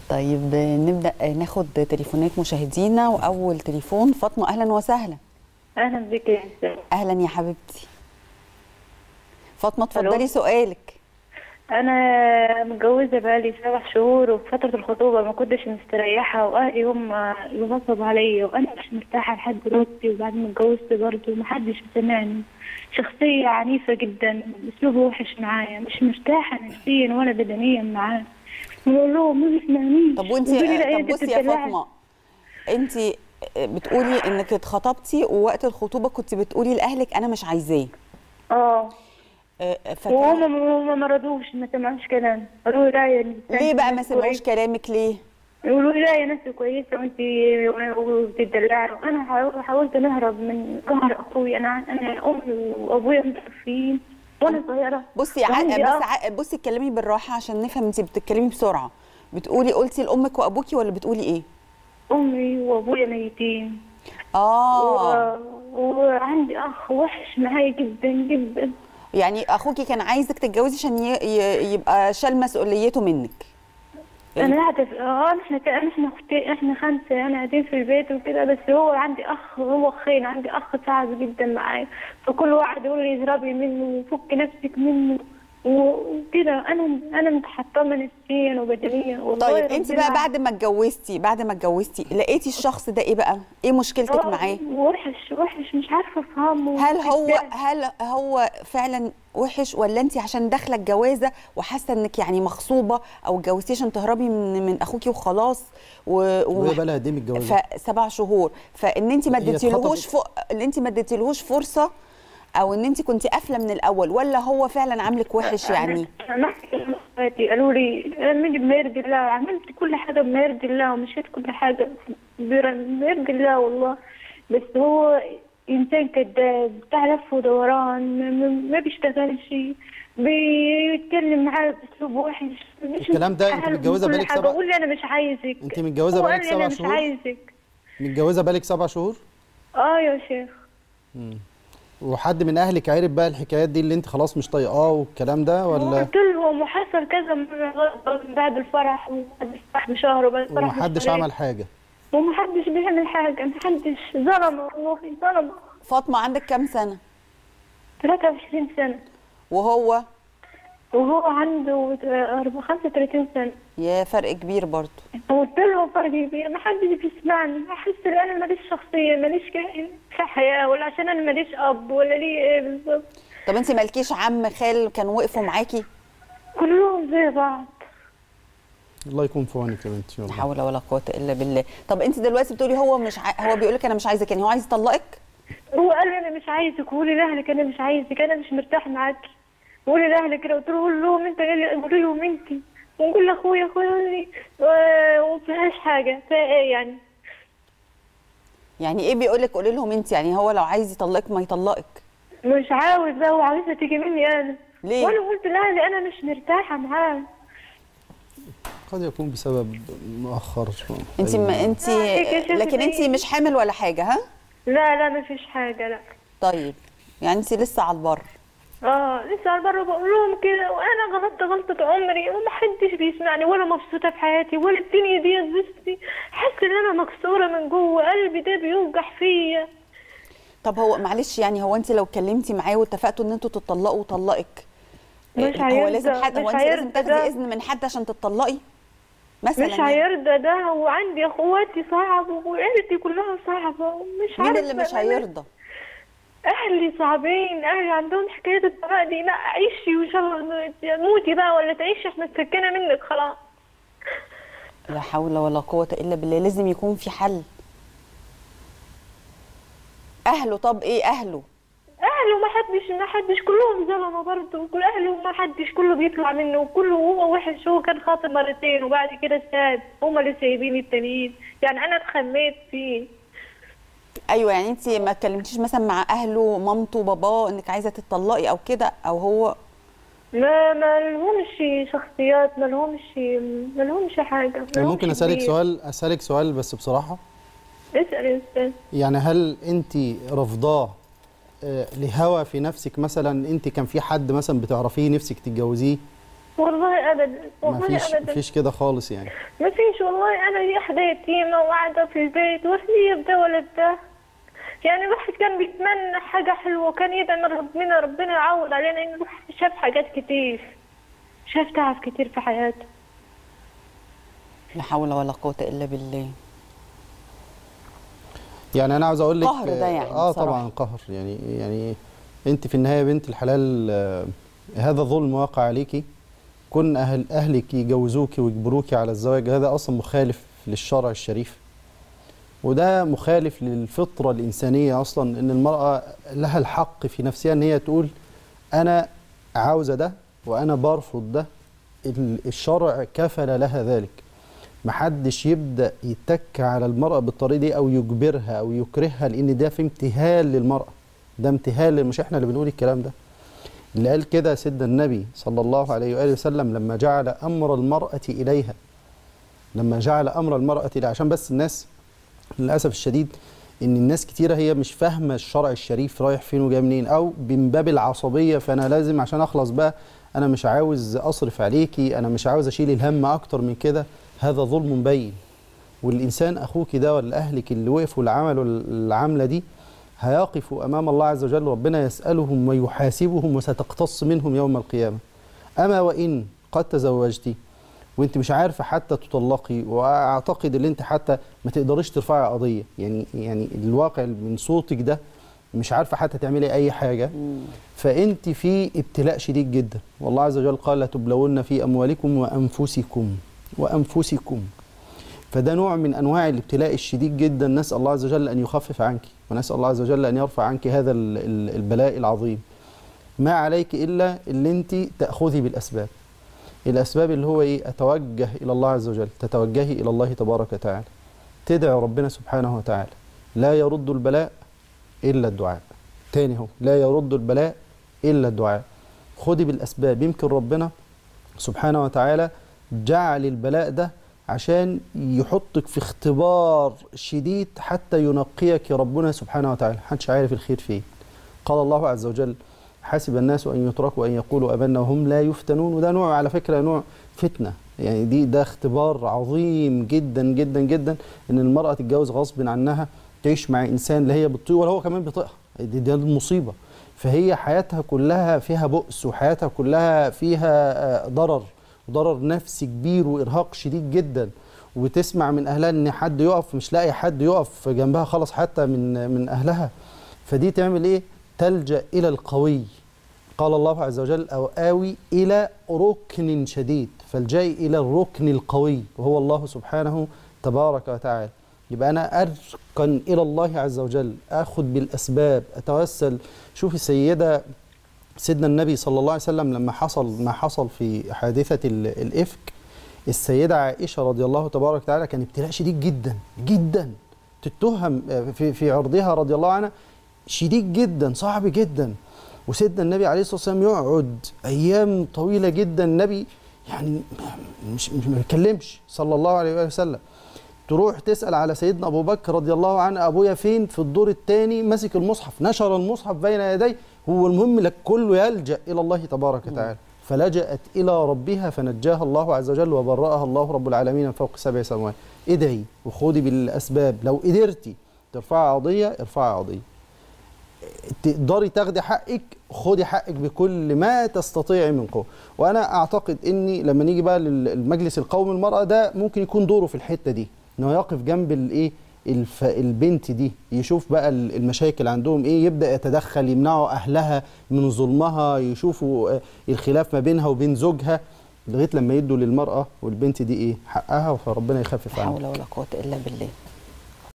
طيب نبدا ناخد تليفونات مشاهدينا واول تليفون فاطمه اهلا وسهلا اهلا بك يا استاذ اهلا يا حبيبتي فاطمه ألو. اتفضلي سؤالك انا متجوزه بقالي سبع شهور وفي فتره الخطوبه ما كنتش مستريحه واهلي هم اللي غصبوا عليا وانا مش مرتاحه لحد دلوقتي وبعد ما اتجوزت برضه محدش سمعني شخصيه عنيفه جدا اسلوبه وحش معايا مش مرتاحه نفسيا ولا بدنيا معاه بقول له ما بيسمعنيش طب وانت بيقول لي لا، طب انت بصي يا بتدلعني. فاطمه انت بتقولي انك اتخطبتي ووقت الخطوبه كنت بتقولي لاهلك انا مش عايزاه اه آه، فكان- وهم هم ما رضوش ما سمعوش كلام قالوا لي لا يا نسان ليه بقى ما كويس. سمعوش كلامك ليه يقولوا لي لا يا ناس كويسه وانت وبتدلعي انا حاول- حاولت نهرب من قهر اخوي انا انا امي وابويا متوفيين وانا صغيره بصي ع... وعندي بس أخ. ع... بصي اتكلمي بالراحه عشان نفهم انت بتتكلمي بسرعه بتقولي قلتي لامك وابوكي ولا بتقولي ايه امي وابويا ميتين اه و... وعندي اخ وحش معايا جدا جدا يعني اخوكي كان عايزك تتجوزي عشان ي... ي... يبقى شال مسؤوليته منك انا قاعده في- اه احنا ك- احنا اختي احنا خمسه انا قاعدين في البيت وكده بس هو عندي اخ هو اخين عندي اخ صعب جدا معايا فكل واحد يقول لي اهربي منه وفك نفسك منه و- وكده انا انا متحطمه نفسيا وبدنيا والله طيب انت ربنا بقى بعد ما اتجوزتي بعد ما اتجوزتي لقيتي الشخص ده ايه بقى ايه مشكلتك آه، معاه وحش وحش مش عارفه افهمه هل هو إزاي. هل هو فعلا وحش ولا انت عشان داخله الجوازه وحاسه انك يعني مغصوبه او اتجوزتي عشان تهربي من من اخوكي وخلاص و... وهي بقى لها قد ايه متجوزه؟ فسبع شهور فان انت ما هي اديتيلهوش اتخطبت. ف... ان انت ما اديتيلهوش فرصه او ان انت كنت قافله من الاول ولا هو فعلا عاملك وحش يعني انا اخواتي قالوا لي اعملي بما يرضي الله عملت كل حاجه بما يرضي الله ومشيت كل حاجه بر- بما يرضي الله والله بس هو انسان كذاب بتاع لف ودوران ما- ما- ما بيشتغلش بيتكلم معاه باسلوب وحش مش الكلام ده أنت مستحيل متجوزة كل بقالك حاجة. سبع- بقول لي انا مش عايزك أنت متجوزة هو بقالك قال لي أنا سبع مش شهور؟ عايزك متجوزه بقالك سبع شهور اه يا شيخ وحد من اهلك عرف بقى الحكايات دي اللي انت خلاص مش طايقاه والكلام ده ولا قلت لهم وحصل كذا مرة غلط بعد الفرح وبعد الفرح بشهر وبعد الفرح ومحدش بشهرين. عمل حاجه ومحدش بيعمل حاجة محدش ظلم والله ظلم فاطمه عندك كام سنه 23 سنة وهو وهو عنده أربعة- 35 سنة يا فرق كبير برضه قلت لهم فرق كبير محدش بيسمعني أحس إن أنا ماليش شخصية ماليش ك- في حياة ولا عشان أنا ماليش أب ولا لي إيه بالظبط طب انت مالكيش عم خال كانوا وقفوا معاكي كلهم زي بعض الله يكون في عونك يا بنتي لا والله حول ولا قوه الا بالله طب انت دلوقتي بتقولي هو مش ع... هو بيقول لك انا مش عايزك يعني هو عايز يطلقك هو قال لي انا مش عايزك وقولي لاهلك انا مش عايزك انا مش مرتاح معاكي قولي لاهلك كده قلت له قول لهم انت قولي لهم انت ونقول لاخويا اخويا قال لي آه، وما فيهاش حاجه فيها ايه يعني يعني ايه بيقول لك قولي لهم انت يعني هو لو عايز يطلقك ما يطلقك مش عاوز بقى هو عاوزها تيجي مني انا ليه؟ وانا قلت لاهلي انا مش مرتاحه معاه قد يكون بسبب مؤخر انت ما انت آه، هيك يا شيخ لكن انت زي- مش حامل ولا حاجه ها لا لا ما فيش حاجه لا طيب يعني انت لسه على البر اه لسه على بره بقول لهم كده وانا غلطت غلطه عمري ومحدش بيسمعني ولا مبسوطه في حياتي ولا الدنيا دي بصي حاسه ان انا مكسوره من جوه قلبي ده بيوجع فيا طب هو معلش يعني هو انت لو اتكلمتي معاه واتفقتوا ان انتوا تطلقوا طلقك مش هو هيرضى، لازم حد هو مش انت لازم هيرضى تاخدي ده. اذن من حد عشان تطلقي مثلا مش يعني. هيرضى ده وعندي اخواتي صعب وعيلتي كلها صعبه ومش مين عارفه اللي مش أنا- هيرضى اهلي صعبين اهلي عندهم حكايه الطلاق دي لا عيشي وان شاء الله موتي بقى ولا تعيشي احنا اتسكنا منك خلاص لا حول ولا قوه الا بالله لازم يكون في حل اهله طب ايه اهله اهله ما حدش ما حدش كلهم ظلمه برضه كل اهله ما حدش كله بيطلع منه وكله هو وحش هو كان خاطب مرتين وبعد كده ساب هما اللي سايبين التانيين يعني انا اتخميت فيه ايوه يعني انت ما اتكلمتيش مثلا مع اهله مامته باباه انك عايزه تطلقي او كده او هو ما ما لهمش شخصيات ما لهمش ما لهمش حاجه ما لهمش ممكن اسالك كبير. سؤال اسالك سؤال بس بصراحه اسال يا استاذ يعني هل انت رافضاه آه، لهوى في نفسك مثلا انت كان في حد مثلا بتعرفيه نفسك تتجوزيه والله ابدا ما والله فيش ابدا فيش كده خالص يعني ما فيش والله انا واحده يتيمه وقاعده في البيت وهي بده ولا بده يعني الواحد كان بيتمنى حاجه حلوه كان يدعي من ربنا ربنا يعوض علينا انه الواحد شاف حاجات كتير شاف تعب كتير في حياته لا حول ولا قوه الا بالله يعني انا عاوز اقول لك قهر ده يعني اه بصراحة. طبعا قهر يعني يعني انت في النهايه بنت الحلال آه، هذا ظلم واقع عليكي كن اهل اهلك يجوزوك ويجبروك على الزواج هذا اصلا مخالف للشرع الشريف وده مخالف للفطره الانسانيه اصلا ان المراه لها الحق في نفسها ان هي تقول انا عاوزه ده وانا برفض ده ال- الشرع كفل لها ذلك محدش يبدا يتك على المراه بالطريقه دي او يجبرها او يكرهها لان ده في امتهان للمراه ده امتهان لل- مش احنا اللي بنقول الكلام ده اللي قال كده سيدنا النبي صلى الله عليه واله وسلم لما جعل امر المراه اليها لما جعل امر المراه اليها عشان بس الناس للاسف الشديد ان الناس كتيره هي مش فاهمه الشرع الشريف رايح فين وجاي منين او من باب العصبيه فانا لازم عشان اخلص بقى انا مش عاوز اصرف عليكي انا مش عاوز اشيل الهم اكتر من كده هذا ظلم بين والانسان اخوك ده ولا اهلك اللي وقفوا اللي عملوا العمله دي هيقفوا امام الله عز وجل ربنا يسالهم ويحاسبهم وستقتص منهم يوم القيامه اما وان قد تزوجتي وانت مش عارفه حتى تطلقي واعتقد ان انت حتى ما تقدريش ترفعي قضيه يعني يعني الواقع من صوتك ده مش عارفه حتى تعملي اي حاجه فانت في ابتلاء شديد جدا والله عز وجل قال لتبلون في اموالكم وانفسكم وانفسكم فده نوع من انواع الابتلاء الشديد جدا نسال الله عز وجل ان يخفف عنك ونسال الله عز وجل ان يرفع عنك هذا ال- ال- البلاء العظيم ما عليك الا اللي انت تاخذي بالاسباب الاسباب اللي هو ايه اتوجه الى الله عز وجل تتوجهي الى الله تبارك وتعالى تدعي ربنا سبحانه وتعالى لا يرد البلاء الا الدعاء تاني هو لا يرد البلاء الا الدعاء خدي بالاسباب يمكن ربنا سبحانه وتعالى جعل البلاء ده عشان يحطك في اختبار شديد حتى ينقيك ربنا سبحانه وتعالى محدش عارف الخير فين قال الله عز وجل حسب الناس ان يتركوا ان يقولوا امنا وهم لا يفتنون وده نوع على فكره نوع فتنه يعني دي ده اختبار عظيم جدا جدا جدا ان المراه تتجوز غصب عنها تعيش مع انسان لا هي بتطيق ولا هو كمان بيطيقها دي, دي المصيبه فهي حياتها كلها فيها بؤس وحياتها كلها فيها آه، ضرر وضرر نفسي كبير وارهاق شديد جدا وتسمع من اهلها ان حد يقف مش لاقي حد يقف جنبها خالص حتى من من اهلها فدي تعمل ايه تلجا الى القوي قال الله عز وجل او اوي الى ركن شديد فالجاي الى الركن القوي وهو الله سبحانه تبارك وتعالى يبقى انا اركن الى الله عز وجل اخذ بالاسباب اتوسل شوفي سيده سيدنا النبي صلى الله عليه وسلم لما حصل ما حصل في حادثه ال- الافك السيده عائشه رضي الله تبارك وتعالى كان ابتلاء شديد جدا جدا تتهم في في عرضها رضي الله عنها شديد جدا صعب جدا وسيدنا النبي عليه الصلاه والسلام يقعد ايام طويله جدا النبي يعني مش مش ما بيتكلمش صلى الله عليه وآله وسلم تروح تسال على سيدنا ابو بكر رضي الله عنه ابويا فين في الدور الثاني ماسك المصحف نشر المصحف بين يديه هو المهم لك كله يلجا الى الله تبارك وتعالى فلجأت إلى ربها فنجاها الله عز وجل وبرأها الله رب العالمين من فوق سبع سماوات ادعي وخدي بالأسباب لو قدرتي ترفعي قضية ارفعي قضية تقدري تاخدي حقك خدي حقك بكل ما تستطيعي من قوه وانا اعتقد اني لما نيجي بقى للمجلس القومي المراه ده ممكن يكون دوره في الحته دي انه يقف جنب الايه الف... البنت دي يشوف بقى ال- المشاكل عندهم ايه يبدا يتدخل يمنعوا اهلها من ظلمها يشوفوا آه، الخلاف ما بينها وبين زوجها لغايه لما يدوا للمراه والبنت دي ايه حقها فربنا يخفف لا عنها حول ولا قوه الا بالله